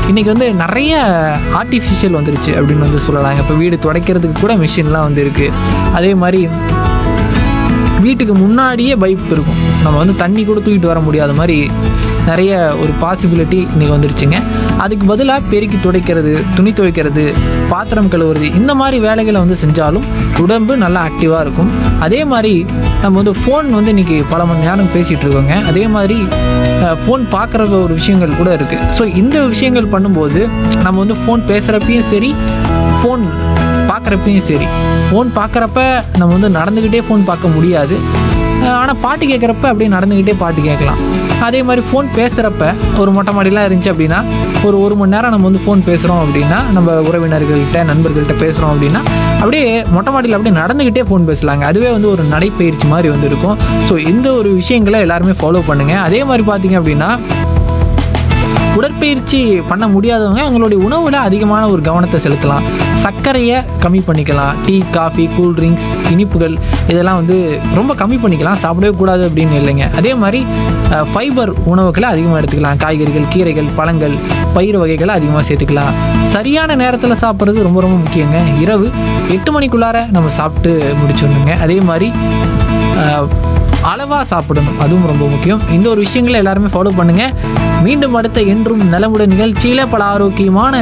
இன்றைக்கி வந்து நிறைய ஆர்டிஃபிஷியல் வந்துருச்சு அப்படின்னு வந்து சொல்லலாங்க இப்போ வீடு துடைக்கிறதுக்கு கூட மிஷின்லாம் வந்து இருக்குது அதே மாதிரி வீட்டுக்கு முன்னாடியே பைப் இருக்கும் நம்ம வந்து தண்ணி கூட தூக்கிட்டு வர முடியாத மாதிரி நிறைய ஒரு பாசிபிலிட்டி இன்றைக்கி வந்துருச்சுங்க அதுக்கு பதிலாக பெருக்கி துடைக்கிறது துணி துவைக்கிறது பாத்திரம் கழுவுறது இந்த மாதிரி வேலைகளை வந்து செஞ்சாலும் உடம்பு நல்லா ஆக்டிவாக இருக்கும் அதே மாதிரி நம்ம வந்து ஃபோன் வந்து இன்றைக்கி பல மணி நேரம் பேசிகிட்டு இருக்கோங்க அதே மாதிரி ஃபோன் பார்க்குற ஒரு விஷயங்கள் கூட இருக்குது ஸோ இந்த விஷயங்கள் பண்ணும்போது நம்ம வந்து ஃபோன் பேசுகிறப்பையும் சரி ஃபோன் பார்க்குறப்பையும் சரி ஃபோன் பார்க்குறப்ப நம்ம வந்து நடந்துக்கிட்டே ஃபோன் பார்க்க முடியாது ஆனால் பாட்டு கேட்குறப்ப அப்படியே நடந்துக்கிட்டே பாட்டு கேட்கலாம் அதே மாதிரி ஃபோன் பேசுகிறப்ப ஒரு மொட்டை மாடிலாம் இருந்துச்சு அப்படின்னா ஒரு ஒரு மணி நேரம் நம்ம வந்து ஃபோன் பேசுகிறோம் அப்படின்னா நம்ம உறவினர்கள்கிட்ட நண்பர்கள்ட்ட பேசுகிறோம் அப்படின்னா அப்படியே மொட்டை மாடியில் அப்படியே நடந்துக்கிட்டே ஃபோன் பேசலாங்க அதுவே வந்து ஒரு நடைப்பயிற்சி மாதிரி வந்து இருக்கும் ஸோ இந்த ஒரு விஷயங்களை எல்லாருமே ஃபாலோ பண்ணுங்கள் அதே மாதிரி பார்த்தீங்க அப்படின்னா உடற்பயிற்சி பண்ண முடியாதவங்க அவங்களுடைய உணவில் அதிகமான ஒரு கவனத்தை செலுத்தலாம் சர்க்கரையை கம்மி பண்ணிக்கலாம் டீ காஃபி கூல் ட்ரிங்க்ஸ் இனிப்புகள் இதெல்லாம் வந்து ரொம்ப கம்மி பண்ணிக்கலாம் சாப்பிடவே கூடாது அப்படின்னு இல்லைங்க அதே மாதிரி ஃபைபர் உணவுகளை அதிகமாக எடுத்துக்கலாம் காய்கறிகள் கீரைகள் பழங்கள் பயிர் வகைகளை அதிகமாக சேர்த்துக்கலாம் சரியான நேரத்தில் சாப்பிட்றது ரொம்ப ரொம்ப முக்கியங்க இரவு எட்டு மணிக்குள்ளார நம்ம சாப்பிட்டு முடிச்சிடணுங்க அதே மாதிரி அளவாக சாப்பிடணும் அதுவும் ரொம்ப முக்கியம் இந்த ஒரு விஷயங்களை எல்லாருமே ஃபாலோ பண்ணுங்கள் மீண்டும் அடுத்த என்றும் நலமுடன் நிகழ்ச்சியில் பல ஆரோக்கியமான